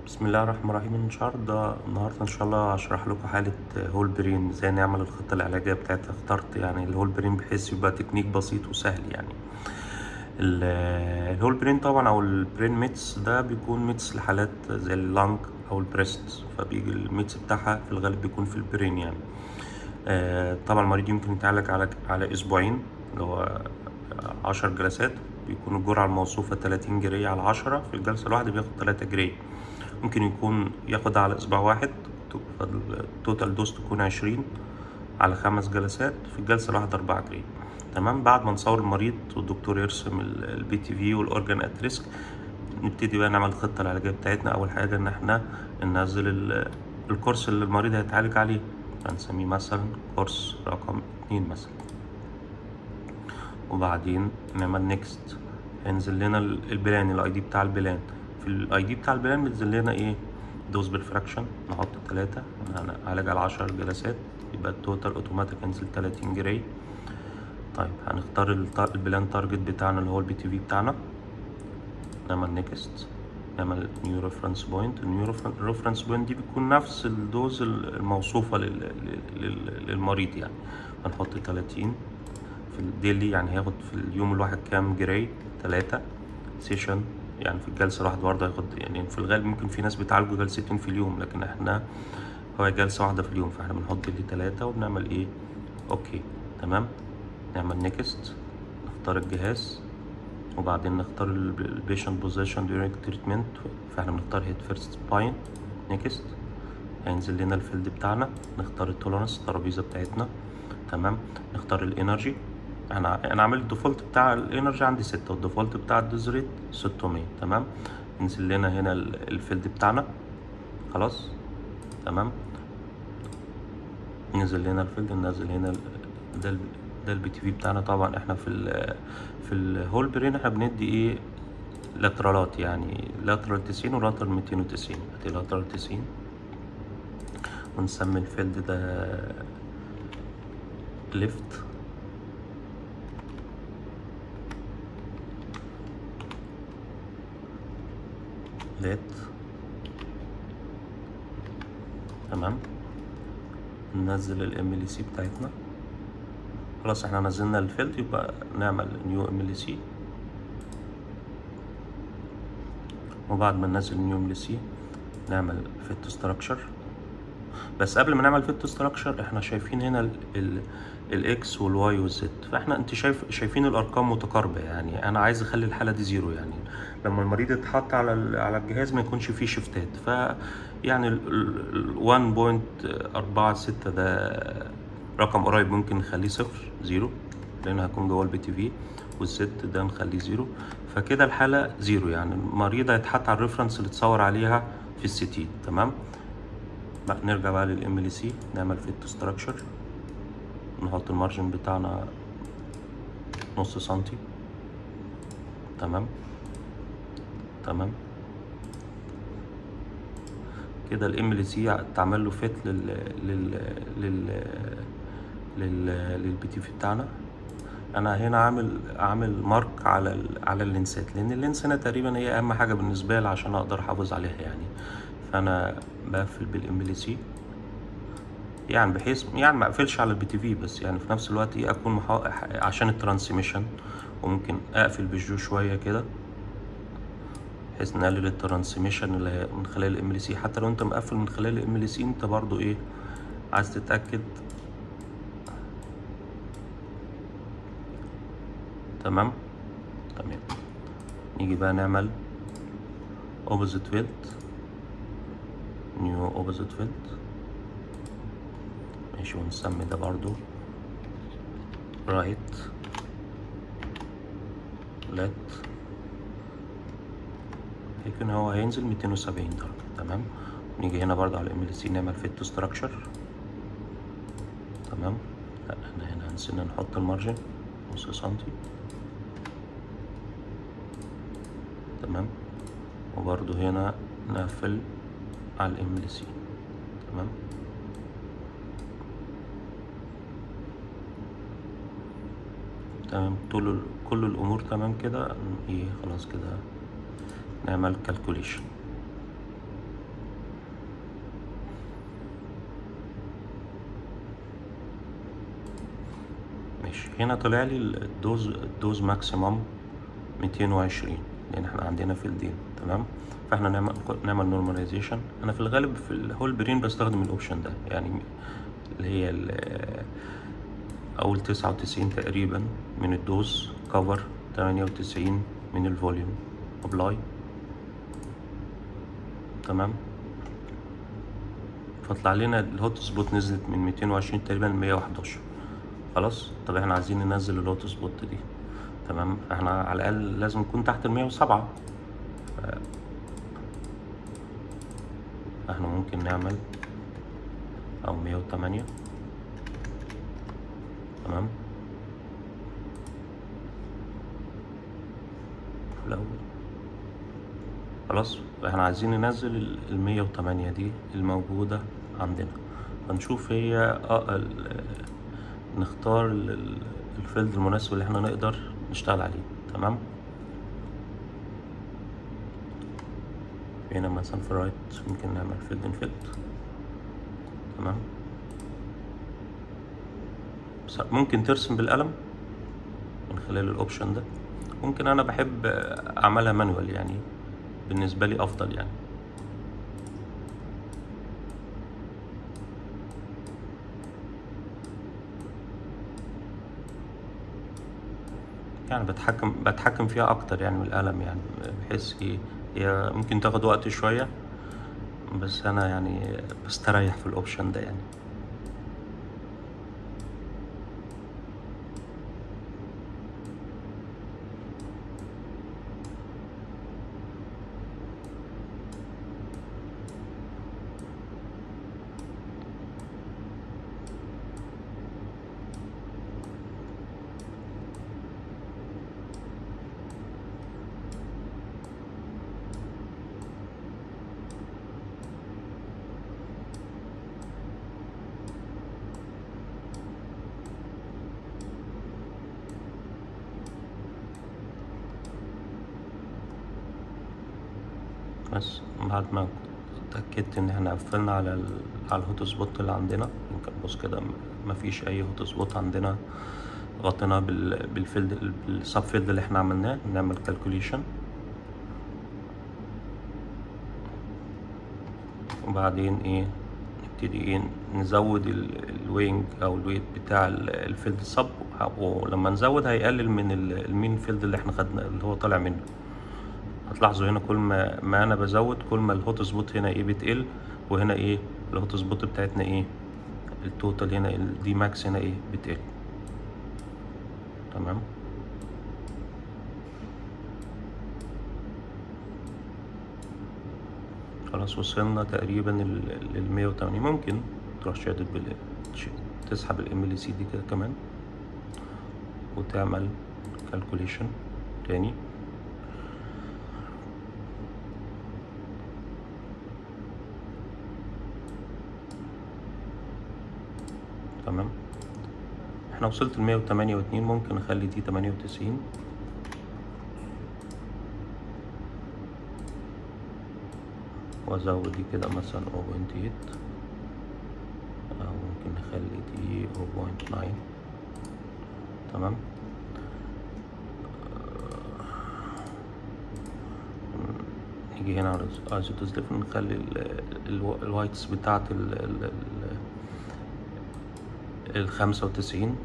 بسم الله الرحمن الرحيم النهارده النهارده ان شاء الله هشرح لكم حاله هول برين ازاي نعمل الخطه العلاجيه بتاعتها اخترت يعني الهول برين بحيث يبقى تكنيك بسيط وسهل يعني ال- الهول برين طبعا او البرين ميتس ده بيكون ميتس لحالات زي اللانج او البريست فبيجي الميتس بتاعها في الغالب بيكون في البرين يعني آه، طبعا المريض يمكن يتعالج على على اسبوعين اللي هو عشر جلسات بيكون الجرعة الموصوفة 30 جري على عشرة في الجلسة الواحدة بياخد 3 جري ممكن يكون ياخد على اسبوع واحد التوتال دوز تكون 20 على خمس جلسات في الجلسة الواحدة 4 جري تمام بعد ما نصور المريض والدكتور يرسم البي تي في والاورجان ات ريسك نبتدي بقى نعمل الخطة العلاجية بتاعتنا أول حاجة إن إحنا ننزل ال- الكورس اللي المريض هيتعالج عليه هنسميه مثلا كورس رقم اتنين مثلا وبعدين نعمل نيكست هينزل لنا ال- البلان الاي دي بتاع البلان في الاي دي بتاع البلان بينزل لنا ايه دوز بالفراكشن نحط التلاتة هنعالج على عشر جلسات يبقى التوتال اوتوماتيك ينزل تلاتين جري طيب هنختار الت- البلان تارجت بتاعنا اللي هو البي تي في بتاعنا نعمل نيكست نعمل نيو ريفرنس بوينت النيو ريفرنس بوينت دي بتكون نفس الدوز الموصوفة لل- لل- للمريض يعني هنحط 30 في الديلي يعني هياخد في اليوم الواحد كام جراي ثلاثة سيشن يعني في الجلسة الواحدة برضه هياخد يعني في الغالب ممكن في ناس بتعالجوا جلستين في اليوم لكن احنا هو جلسة واحدة في اليوم فاحنا بنحط ديلي ثلاثة وبنعمل ايه اوكي تمام نعمل نيكست نختار الجهاز وبعدين نختار البيشنت بوزيشن during تريتمنت فاحنا بنختار هيد فيرست سباين نيكست هينزل لنا الفيلد بتاعنا نختار التولرنس الترابيزه بتاعتنا تمام نختار الانرجي انا انا عامل الديفولت بتاع الانرجي عندي ستة والديفولت بتاع الدوز ريت 600 تمام ينزل لنا هنا ال- الفيلد بتاعنا خلاص تمام نزل لنا الفيلد ننزل هنا ال- ده ال ده البي تي في بتاعنا طبعا احنا في ال في الهول برين احنا بندي ايه لاترالات يعني لاترال 90 ولاترال 290 ادي لاترال 90 ونسمي الفيلد ده ليفت ليت تمام ننزل الام ال سي بتاعتنا خلاص احنا نزلنا الفيلد يبقى نعمل نيو ام ال سي وبعد ما ننزل نيو ام ال سي نعمل فيت ستراكشر بس قبل ما نعمل فيت ستراكشر احنا شايفين هنا الاكس والواي والزد فاحنا انت شايف شايفين الارقام متقاربه يعني انا عايز اخلي الحاله دي زيرو يعني لما المريض يتحط على ال- على الجهاز ما يكونش فيه شيفتات ف يعني ال- ال- ال 1.46 ده رقم قريب ممكن نخليه صفر زيرو لان هيكون جوه البي تي في والزد ده نخليه زيرو فكده الحاله زيرو يعني المريض هيتحط على الريفرنس اللي اتصور عليها في السي تي تمام بقى نرجع بقى للام ال سي نعمل فيت ستراكشر نحط المارجن بتاعنا نص سنتي تمام تمام كده الام ال سي تعمل له فيت لل لل لل لل للبي تي في بتاعنا انا هنا عامل عامل مارك على ال... على اللينسات لان اللينس هنا تقريبا هي اهم حاجه بالنسبه لي عشان اقدر احافظ عليها يعني فانا بقفل بالام ال سي يعني بحيث يعني ما اقفلش على البي تي في بس يعني في نفس الوقت ايه اكون محا... عشان الترانسميشن وممكن اقفل بالجو شويه كده بحيث نقلل الترانسميشن اللي هي من خلال الام ال سي حتى لو انت مقفل من خلال الام ال سي انت برضو ايه عايز تتاكد تمام تمام نيجي بقى نعمل opposite field new opposite field ماشي ونسمي ده برضو right left هيكون هو هينزل 270 درجة تمام نيجي هنا برضو على ال سي نعمل fit to structure تمام لا احنا هنا نسينا نحط المارجن نص سنتي تمام وبرضو هنا نقفل على الام سي تمام تمام طول كل الامور تمام كده ايه خلاص كده نعمل كالكوليشن ماشي هنا طلع لي الدوز الدوز ماكسيمم 220 لان احنا عندنا فيلدين تمام فاحنا نعمل نعمل نورماليزيشن انا في الغالب في الهول برين بستخدم الاوبشن ده يعني اللي هي ال- اول 99 تقريبا من الدوز كفر 98 من الفوليوم ابلاي تمام فطلع لنا الهوت سبوت نزلت من 220 تقريبا ل 111 خلاص طب احنا عايزين ننزل الهوت سبوت دي تمام احنا على الاقل لازم نكون تحت ال 107 ف- احنا ممكن نعمل او 108 تمام في الاول خلاص احنا عايزين ننزل ال- ال 108 دي الموجودة عندنا فنشوف هي اه ال- نختار ال- ال- الفيلد المناسب اللي احنا نقدر نشتغل عليه تمام هنا مثلا في الرايت ممكن نعمل فيلد ان فيلد تمام بس ممكن ترسم بالقلم من خلال الاوبشن ده ممكن انا بحب اعملها مانوال يعني بالنسبة لي افضل يعني يعني بتحكم بتحكم فيها اكتر يعني من القلم يعني بحيث ايه هي ممكن تاخد وقت شوية بس انا يعني بستريح في الاوبشن ده يعني بس بعد ما اتأكدت إن احنا قفلنا على ال... على الهوت سبوت اللي عندنا يمكن بص كده م- مفيش أي هوت سبوت عندنا غطيناه بال... بالفيلد بالسب فيلد اللي احنا عملناه نعمل كالكوليشن وبعدين ايه نبتدي ايه نزود ال- الوينج او الويت بتاع ال- الفيلد سب ولما نزود هيقلل من ال- المين فيلد اللي احنا خدنا اللي هو طالع منه هتلاحظوا هنا كل ما, ما انا بزود كل ما الهوت سبوت هنا ايه بتقل وهنا ايه الهوت سبوت بتاعتنا ايه التوتال هنا الدي ماكس هنا ايه بتقل تمام خلاص وصلنا تقريبا لل 180 ممكن تروح شادد بال ش- تسحب الام ال سي دي كده كمان وتعمل كالكوليشن تاني تمام احنا وصلت ل 108 ممكن اخلي دي 98 وازود دي كده مثلا 0.8 او ممكن نخلي دي 0.9 تمام نيجي هنا على ايزوتوز ديفرنت نخلي ال- ال- الوايتس بتاعت ال ال ال ال 95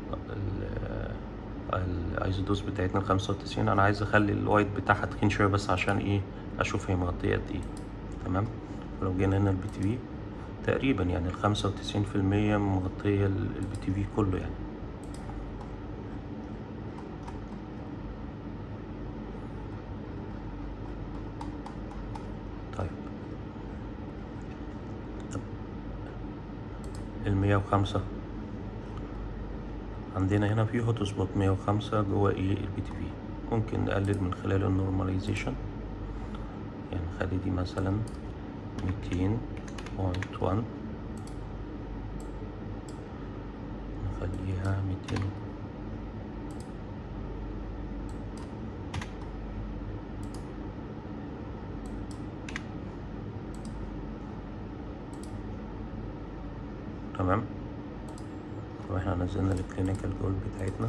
الايزودوز بتاعتنا ال 95 انا عايز اخلي الوايت بتاعها تخين شويه بس عشان ايه اشوف هي مغطيه قد ايه تمام ولو جينا هنا البي تي في تقريبا يعني ال 95% مغطيه البي تي في كله يعني طيب ال 105 عندنا هنا في هوت سبوت 105 جوه ايه البي تي في ممكن نقلل من خلال النورماليزيشن يعني نخلي دي مثلا 200.1 نخليها 200 تمام طب احنا نزلنا الكلينيكال جول بتاعتنا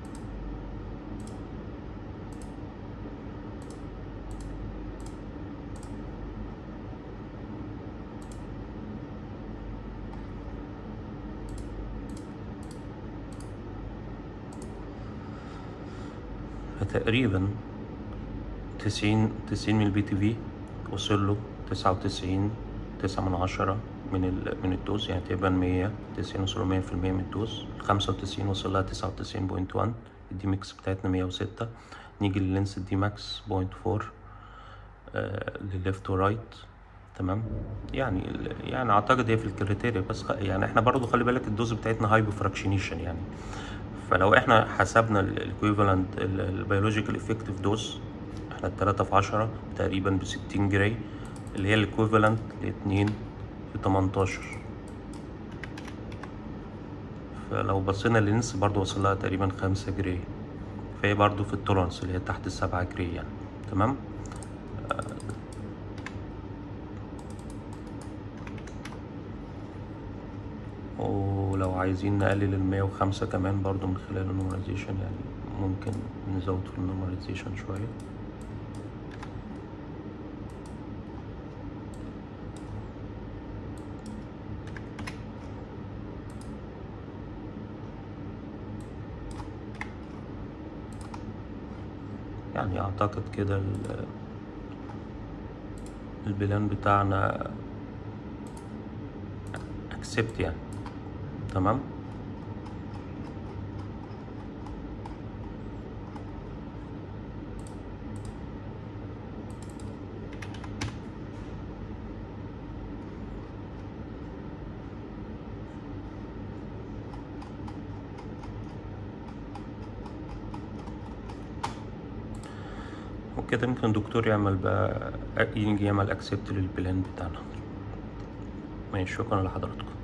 فتقريبا تسعين تسعين من البي تي في وصل له تسعة وتسعين تسعة من عشرة من ال من الدوز يعني تقريبا مية تسعين وصلوا مية في المية من الدوز خمسة وتسعين وصل لها تسعة وتسعين بوينت وان الدي ميكس بتاعتنا مية وستة نيجي لللينس الدي ماكس بوينت فور للليفت ورايت تمام يعني ال- يعني اعتقد هي في الكريتيريا بس خ- يعني احنا برضو خلي بالك الدوز بتاعتنا هايبو فراكشنيشن يعني فلو احنا حسبنا الايكويفالنت البيولوجيكال افكتيف دوز احنا التلاتة في عشرة تقريبا بستين جراي اللي هي الايكويفالنت لاتنين في تمنتاشر فلو بصينا للنس برضو وصل لها تقريبا خمسة جراي فهي برضو في التولرنس اللي هي تحت السبعة جراي يعني تمام ولو عايزين نقلل المية وخمسة كمان برضو من خلال النورماليزيشن يعني ممكن نزود في النورماليزيشن شوية يعني أعتقد كده ال- البلان بتاعنا اكسبت يعني تمام وكده ممكن الدكتور يعمل بقى يجي يعمل اكسبت للبلان بتاعنا ماشي شكرا لحضراتكم